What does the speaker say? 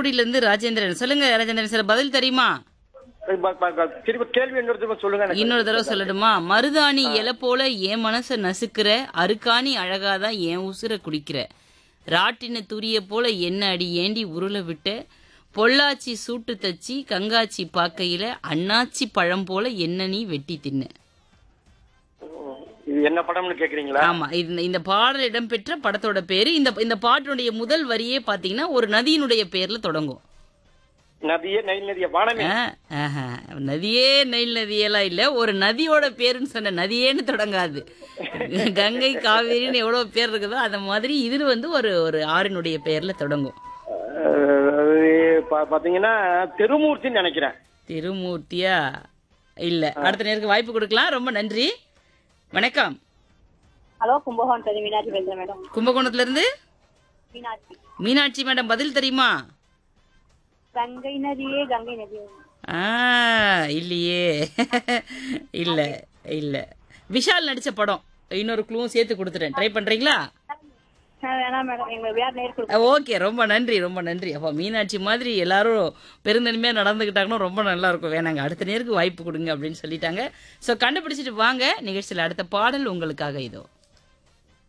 லால்குடியில இருந்து ராஜேந்திரன் சொல்லுங்க ராஜேந்திரன் சார் பதில் தெரியுமா ப- ப- ப- திரும்ப கேள்வி இன்னொரு திரும்ப சொல்லுங்க எனக்கு. இன்னொரு தடவை சொல்லட்டுமா மருதாணி இலை போல என் மனச நசுக்கிற அருக்காணி அழகாதான் என் உசுர குடிக்கிற ராட்டின துரிய போல என்ன அடி ஏண்டி உருள விட்ட பொள்ளாச்சி சூட்டு தச்சி கங்காச்சி பாக்கையில அண்ணாச்சி பழம் போல என்ன நீ வெட்டி தின்ன இது என்ன படம்னு கேக்குறீங்களா ஆமா இந்த இந்த பாடல் இடம்பெற்ற படத்தோட பேரு இந்த இந்த பாட்டினுடைய முதல் வரியே பாத்தீங்கன்னா ஒரு நதியினுடைய பேர்ல தொடங்கும் நதியே நைல் நதியே வானமே ஆ, ஆஹா. நதியே நெயில் நதியெல்லாம் இல்ல ஒரு நதியோட பேருன்னு சொன்ன நதியேன்னு தொடங்காது கங்கை காவேரின்னு எவ்வளவு பேர் இருக்குதோ அந்த மாதிரி இது வந்து ஒரு ஒரு ஆறினுடைய பேர்ல தொடங்கும் அஹ், அது பா- பாத்தீங்கன்னா திருமூர்த்தின்னு நினைக்கிறேன் திருமூர்த்தியா இல்ல அடுத்த நேருக்கு வாய்ப்பு கொடுக்கலாம் ரொம்ப நன்றி வணக்கம் ஹலோ கும்பகோணம் சரி மீனாட்சி பேசுறேன் மேடம் கும்பகோணத்துல இருந்து மீனாட்சி மீனாட்சி மேடம் பதில் தெரியுமா கங்கை நதியே கங்கை நதியே ஆ இல்லையே இல்ல இல்ல விஷால் நடிச்ச படம் இன்னொரு க்ளூவும் சேர்த்து கொடுத்துட்டேன் ட்ரை பண்றீங்களா ஆ, வேணாம் மேடம் எங்க வேற நேர் ஓகே ரொம்ப நன்றி ரொம்ப நன்றி அப்போ மீனாட்சி மாதிரி எல்லாரும் பெருந்தன்மையா நடந்துக்கிட்டாங்கன்னா ரொம்ப நல்லா இருக்கும் வேணாங்க அடுத்த நேருக்கு வாய்ப்பு கொடுங்க அப்படின்னு சொல்லிட்டாங்க ஸோ கண்டுபிடிச்சிட்டு வாங்க நிகழ்ச்சியில் அடுத்த பாடல் உங்களுக்காக இதோ